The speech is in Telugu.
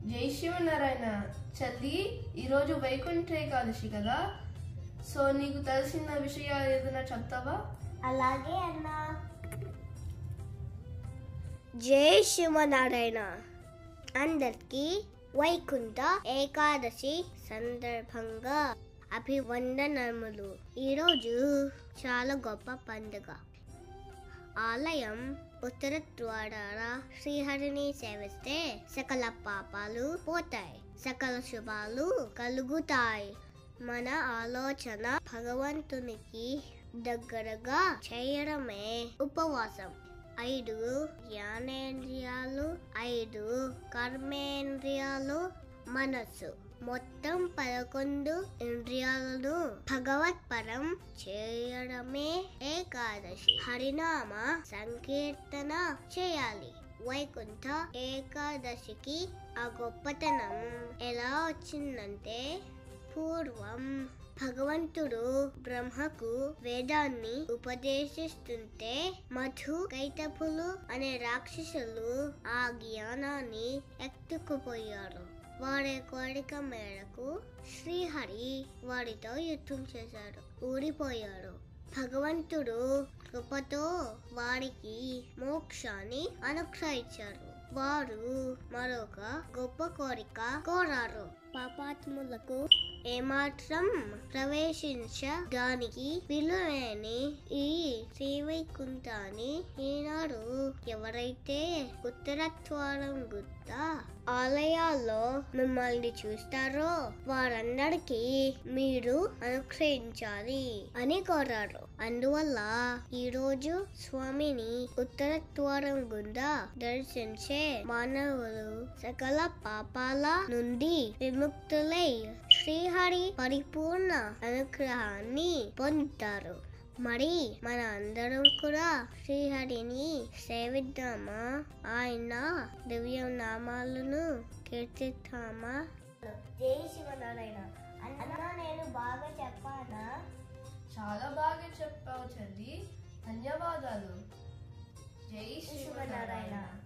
జై శివనారాయణ చెల్లి ఈరోజు వైకుంఠ ఏకాదశి కదా సో నీకు తెలిసిన విషయాలు ఏదైనా చెప్తావా అలాగే అన్నా జై శివనారాయణ అందరికీ వైకుంఠ ఏకాదశి సందర్భంగా అభివందనములు ఈరోజు చాలా గొప్ప పండుగ ఆలయం ఉత్తర ద్వారాన శ్రీహరిని సేవిస్తే సకల పాపాలు పోతాయి సకల శుభాలు కలుగుతాయి మన ఆలోచన భగవంతునికి దగ్గరగా చేయడమే ఉపవాసం ఐదు జ్ఞానేంద్రియాలు ఐదు కర్మేంద్రియాలు మనస్సు మొత్తం పదకొండు ఇంద్రియాలను భగవత్పరం చేయడమే ఏకాదశి హరినామ సంకీర్తన చేయాలి వైకుంఠ ఏకాదశికి ఆ గొప్పతనం ఎలా వచ్చిందంటే పూర్వం భగవంతుడు బ్రహ్మకు వేదాన్ని ఉపదేశిస్తుంటే మధు కైటపులు అనే రాక్షసులు ఆ జ్ఞానాన్ని ఎత్తుకుపోయారు వారి కోరిక మేరకు శ్రీహరి వారితో యుద్ధం చేశాడు ఊడిపోయాడు భగవంతుడు కృపతో వారికి మోక్షాన్ని అనుగ్రహించారు వారు మరొక గొప్ప కోరిక కోరారు పాపాత్ములకు ఏమాత్రం ప్రవేశించడానికి విలువైన ఈ శ్రీవైకుంఠాన్ని ఈనాడు ఎవరైతే ఉత్తర ద్వారం గుత్త ఆలయాల్లో మిమ్మల్ని చూస్తారో వారందరికీ మీరు అనుగ్రహించాలి అని కోరారు అందువల్ల ఈ రోజు స్వామిని ఉత్తర ద్వారం గుండా దర్శించే మానవులు సకల పాపాల నుండి విముక్తులై శ్రీహరి పరిపూర్ణ అనుగ్రహాన్ని పొందుతారు మరి మన అందరం కూడా శ్రీహరిని సేవిద్దామా ఆయన దివ్య నామాలను కీర్తిద్దామా జై శివనారాయణ అన్న నేను బాగా చెప్పానా చాలా బాగా చెప్పావు చెల్లి ధన్యవాదాలు జై శివనారాయణ